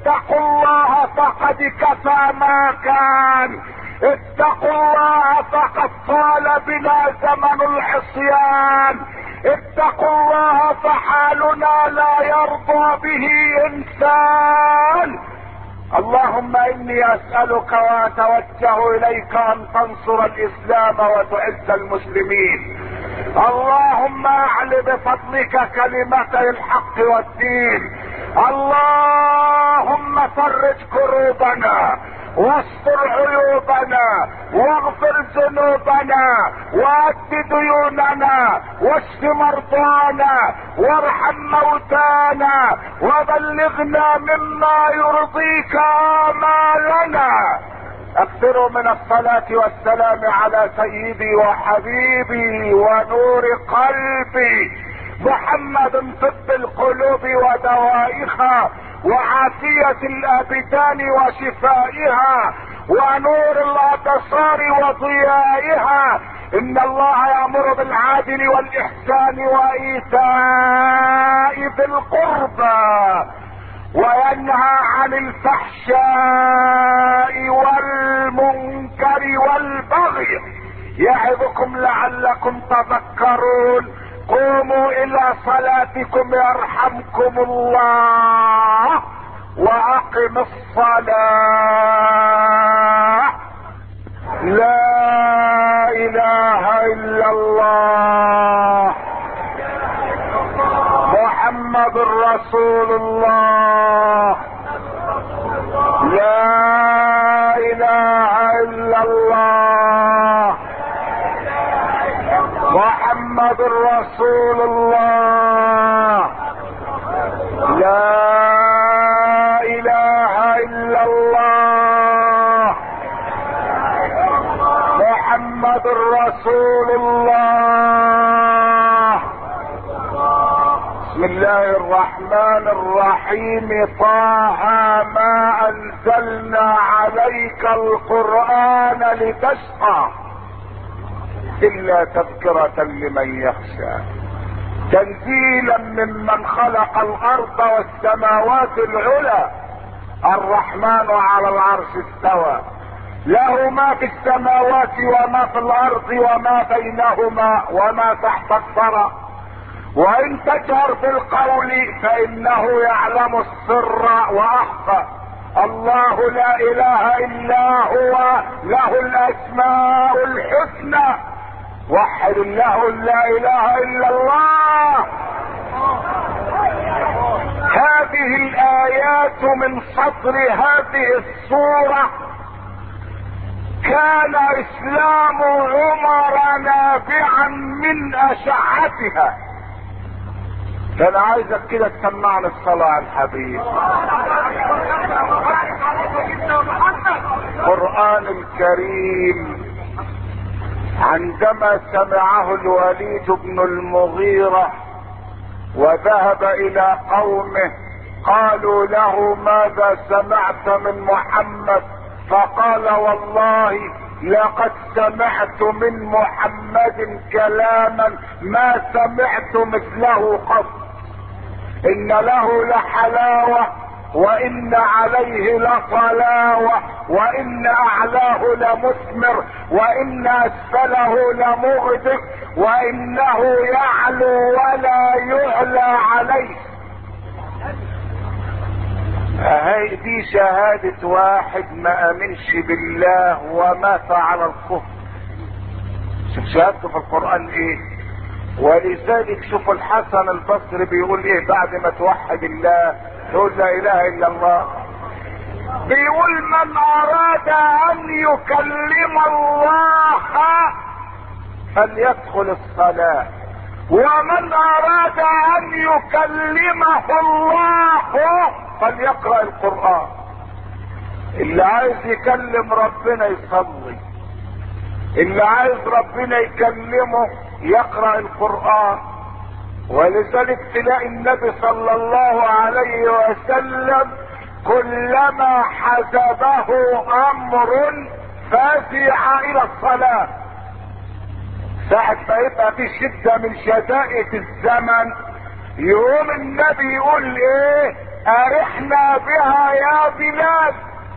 اتقوا الله فقد كفى ما كان اتقوا الله فقد طال بنا زمن العصيان اتقوا الله فحالنا لا يرضى به انسان اللهم اني اسألك واتوجه اليك ان تنصر الاسلام وتعز المسلمين اللهم اعل بفضلك كلمتي الحق والدين اللهم فرج كروبنا واستر عيوبنا واغفر ذنوبنا واد ديوننا واشف مرضانا وارحم موتانا وبلغنا مما يرضيك امالنا اكثروا من الصلاة والسلام على سيدي وحبيبي ونور قلبي محمد طب القلوب ودوائها وعافية الابدان وشفائها ونور الابصار وضيائها ان الله يامر بالعدل والاحسان وايتاء ذي القربى وينهى عن الفحشاء والمنكر والبغي يعظكم لعلكم تذكرون قوموا الى صلاتكم يرحمكم الله واقم الصلاة لا اله الا الله محمد رسول الله لا اله الا الله محمد رسول الله لا اله الا الله محمد رسول الله بسم الله الرحمن الرحيم طه ما انزلنا عليك القرآن لتشقى الا تذكرة لمن يخشى تنزيلا ممن خلق الارض والسماوات العلى الرحمن على العرش استوى له ما في السماوات وما في الارض وما بينهما وما تحت الثرى وان تجهر بالقول فانه يعلم السر واخفى الله لا اله الا هو له الاسماء الحسنى وحد الله لا اله الا الله هذه الايات من صدر هذه الصورة كان اسلام عمر نابعا من اشعتها فانا عايزك كده تسمعني الصلاة على الحبيب القرآن الكريم عندما سمعه الوليد بن المغيرة وذهب الى قومه قالوا له ماذا سمعت من محمد فقال والله لقد سمعت من محمد كلاما ما سمعت مثله قط ان له لحلاوه وان عليه لطلاوة وان اعلاه لمثمر وان اسفله لمغدق وانه يعلو ولا يعلى عليه هاي دي شهادة واحد ما امنش بالله ومات على الكفر شوف شهادته في القرآن ايه ولذلك شوف الحسن البصري بيقول ايه بعد ما توحد الله تقول لا اله الا الله بيقول من اراد ان يكلم الله فليدخل الصلاة ومن اراد ان يكلمه الله فليقرأ القرآن اللي عايز يكلم ربنا يصلي اللي عايز ربنا يكلمه يقرأ القرآن ولذلك تلاقي النبي صلى الله عليه وسلم كلما حسبه امر فزع الى الصلاة ساعة ما يبقى في شدة من شدائد الزمن يقوم النبي يقول ايه ارحنا بها يا بلاد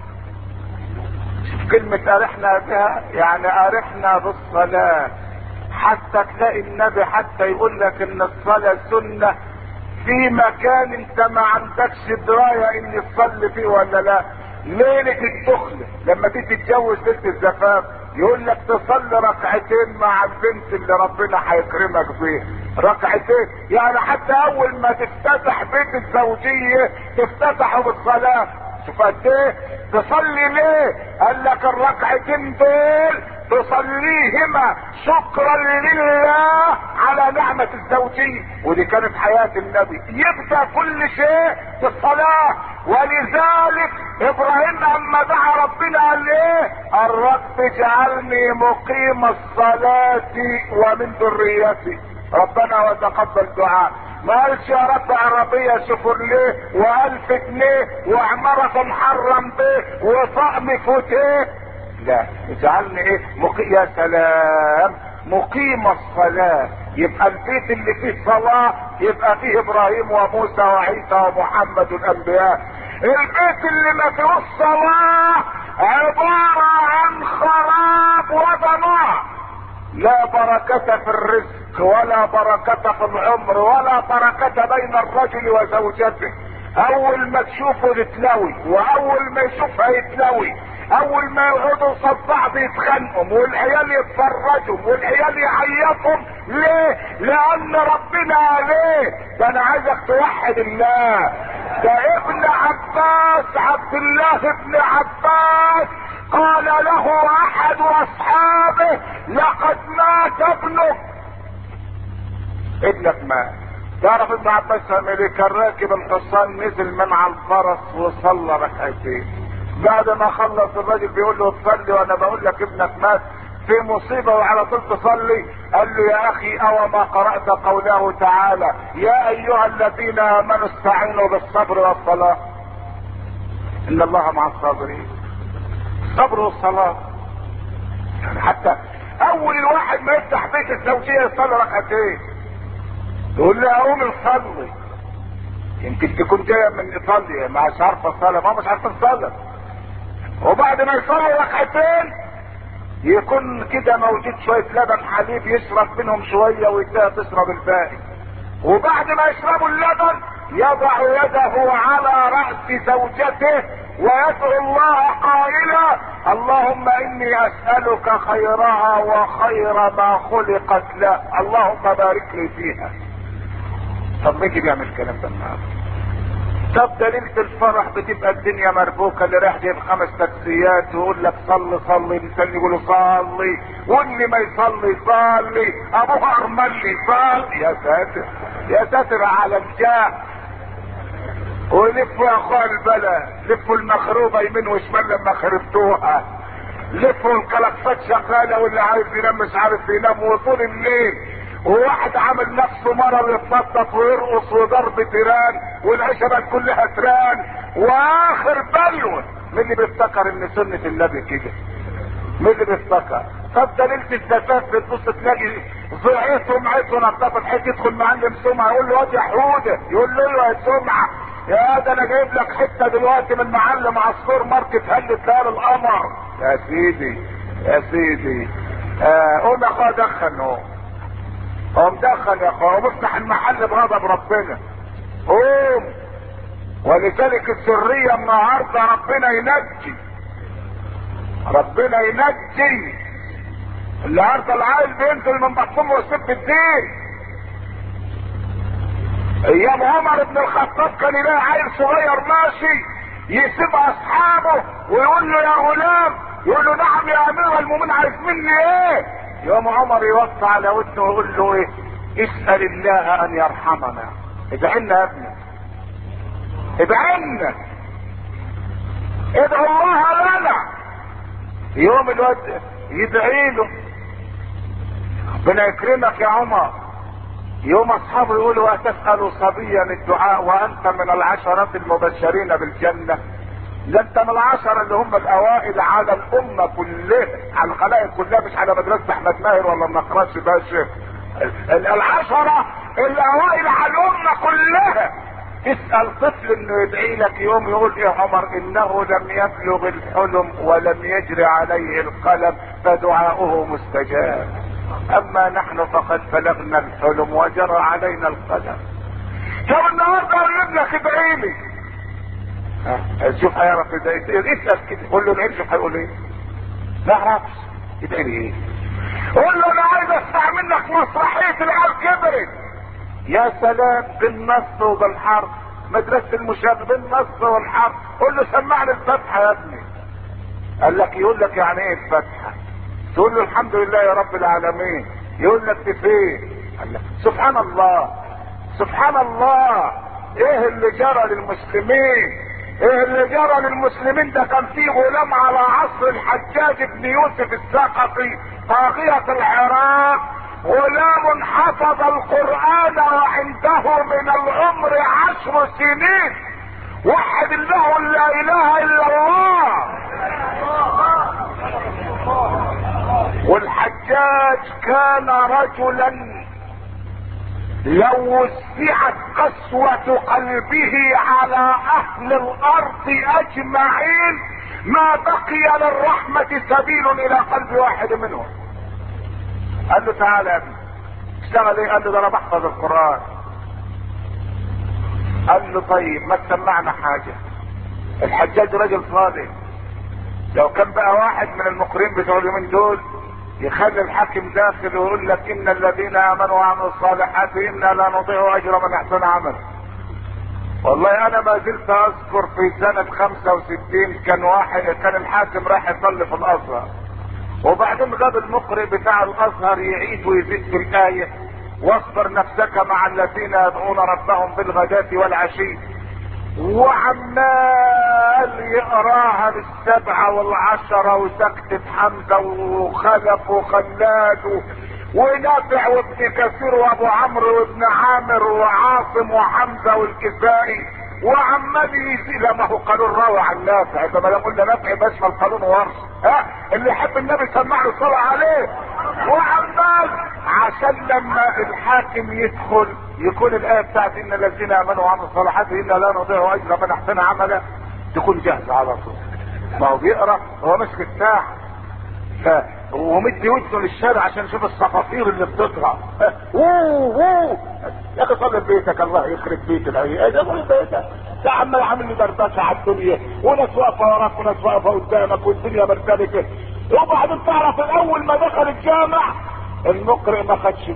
كلمة ارحنا بها يعني ارحنا بالصلاة حتى تلاقي النبي حتى يقول لك ان الصلاة سنة في مكان انت ما عندكش دراية ان تصلي فيه ولا لا ليلة الدخل لما تيجي تتجوز ليلة الزفاف يقول لك تصلي ركعتين مع البنت اللي ربنا هيكرمك بيها ركعتين يعني حتى اول ما تفتتح بيت الزوجية تفتتحه بالصلاة شوف قد ايه تصلي ليه قال لك الركعتين دول تصليهما شكرا لله على نعمة الزوجية ودي كانت حياة النبي يبدأ كل شيء في الصلاة ولذلك ابراهيم اما دعا ربنا قال ايه الرب اجعلني مقيم الصلاة ومن ذريتي ربنا وتقبل دعاء ما قالش يا رب عربية شوفوا ليه والف جنيه وعمارة محرم به وطقم فوتيه لا اجعلني ايه مقي... يا سلام مقيم الصلاة يبقى البيت اللي فيه صلاة يبقى فيه ابراهيم وموسى وعيسى ومحمد الانبياء البيت اللي ما فيهوش صلاة عبارة عن خراب ودمار لا بركة في الرزق ولا بركة في العمر ولا بركة بين الرجل وزوجته اول ما تشوفه يتلوي واول ما يشوفها يتلوي اول ما يقعدوا قصاد بعض يتخانقوا والعيال يتفرجوا والعيال يعيطوا ليه لان ربنا عليه ده انا عايزك توحد الله ده ابن عباس عبد الله ابن عباس قال له احد اصحابه لقد مات ابنك ابنك مات تعرف ابن عباس عمل ايه كان راكب الحصان نزل من على الفرس وصلى ركعتين بعد ما خلص الراجل بيقول له تصلي وانا بقول لك ابنك مات في مصيبة وعلى طول تصلي قال له يا اخي او ما قرأت قوله تعالى يا ايها الذين امنوا استعينوا بالصبر والصلاة ان الله مع الصابرين الصبر والصلاة يعني حتى اول الواحد ما يفتح بيت الزوجية يصلي ركعتين تقول له قوم نصلي يمكن تكون جايه من ايطاليا مش عارفه الصلاه ما مش عارفه الصلاه وبعد ما يصلي ركعتين يكون كده موجود شويه لبن حليب يشرب منهم شويه ويديها تشرب الباقي وبعد ما يشربوا اللبن يضع يده على راس زوجته ويدعو الله قائلا اللهم اني اسالك خيرها وخير ما خلقت له اللهم بارك لي فيها طب ما يجي بيعمل الكلام ده النهارده طب ده ليله الفرح بتبقى الدنيا مربوكه اللي رايح جايب خمس تاكسيات ويقول لك صلي صلي الانسان يقول صلي واللي ما يصلي يصلي ابوها ارملي صلي يا ساتر يا ساتر على الجاه ولفوا يا اخوان البلد لفوا المخروبه يمين وشمال لما خربتوها لفوا الكلاكسات شغاله واللي عايز ينام مش عارف ينام وطول الليل وواحد عامل نفسه مرض يتنطط ويرقص وضرب تيران والعشبات كلها تران واخر بلوه مين اللي بيفتكر ان سنه النبي كده مين اللي بيفتكر طب ده ليله الزفاف بتبص تلاقي ضعيف سمعته نطفت حته يدخل معلم سمعه يقول له واد يا حوده يقول له ايوه يا سمعه يا ده انا جايب لك حته دلوقتي من معلم عصفور ماركت هل ليالي القمر يا سيدي يا سيدي آه قول يا اخويا دخن اهو قوم دخل يا اخويا قوم افتح المحل بغضب ربنا قوم ولذلك السرية النهاردة ربنا ينجي ربنا ينجي النهاردة العيل بينزل من بطنه ويسب الدين ايام عمر بن الخطاب كان يلاقي عيل صغير ماشي يسيب اصحابه ويقول له يا غلام يقول له نعم يا امير المؤمنين عايز مني ايه يوم عمر يوصى على ودنه ويقول له ايه اسال الله ان يرحمنا ادعي لنا يا ابني ادعي لنا ادعو الله لنا يوم الواد يدعي له ربنا يكرمك يا عمر يوم اصحابه يقولوا اتسال صبيا الدعاء وانت من العشرة المبشرين بالجنة ده انت من العشرة اللي هم الاوائل على الامة كلها على الخلائق كلها مش على مدرسة احمد ماهر ولا النقراش باشا العشرة الاوائل على الامة كلها تسأل طفل انه يدعي لك يوم يقول يا عمر انه لم يبلغ الحلم ولم يجري عليه القلم فدعاؤه مستجاب اما نحن فقد بلغنا الحلم وجرى علينا القلم طب النهارده اقول لك ادعي لي ها، شوف هيعرف ازاي اسال كده قول له العيش هيقول ايه ما اعرفش ادعي لي ايه قول له انا عايز اسمع منك مسرحيه العيال كبرت يا سلام بالنص وبالحرف مدرسة المشاهد بالنص والحرف قول له سمعني الفتحة يا ابني قال لك يقول لك يعني ايه الفتحة تقول له الحمد لله يا رب العالمين يقول لك دي فين قال لك سبحان الله سبحان الله ايه اللي جرى للمسلمين ايه اللي جرى للمسلمين ده كان في غلام على عصر الحجاج بن يوسف الثقفي طاغية العراق غلام حفظ القرآن وعنده من العمر عشر سنين وحد الله لا اله الا الله والحجاج كان رجلا لو وسعت قسوة قلبه على اهل الارض اجمعين ما بقي للرحمة سبيل الى قلب واحد منهم قال له تعالى يا ابني اشتغل ايه قال له ده انا بحفظ القرآن قال له طيب ما تسمعنا حاجة الحجاج رجل صالح لو كان بقى واحد من المقرين بتوع اليومين دول يخلي الحاكم داخل ويقول لك ان الذين امنوا وعملوا الصالحات انا لا نضيع اجر من احسن عمل والله انا ما زلت اذكر في سنة 65 كان واحد كان الحاكم راح يصلي في الازهر وبعدين غاب المقرئ بتاع الازهر يعيد ويزيد في الايه واصبر نفسك مع الذين يدعون ربهم بالغداة والعشي وعمال يقراها بالسبعة والعشرة وسكتة حمزة وخلف وخلاد ونافع وابن كثير وابو عمرو وابن عامر وعاصم وحمزة والكسائي وعمال يزيد لما هو قانون راوي عن نافع اذا ما قلنا نافع بشمل قانون ورش ها اللي يحب النبي سمع له الصلاه عليه وعمال عشان لما الحاكم يدخل يكون الايه بتاعت ان الذين امنوا وعملوا الصالحات انا لا نضيع اجر من احسن عملا تكون جاهزه على طول ما هو بيقرا هو ماسك الساعه ف ومدي ودنه للشارع عشان يشوف الصفافير اللي بتطلع اوه اوه يا اخي صلي في بيتك الله يخرب بيت العيال ايه ده صلي في بيتك ده عمال عامل لي دردشه على الدنيا وناس واقفه وراك وناس واقفه قدامك والدنيا مرتبكه وبعدين تعرف الاول ما دخل الجامع المقرئ ما خدش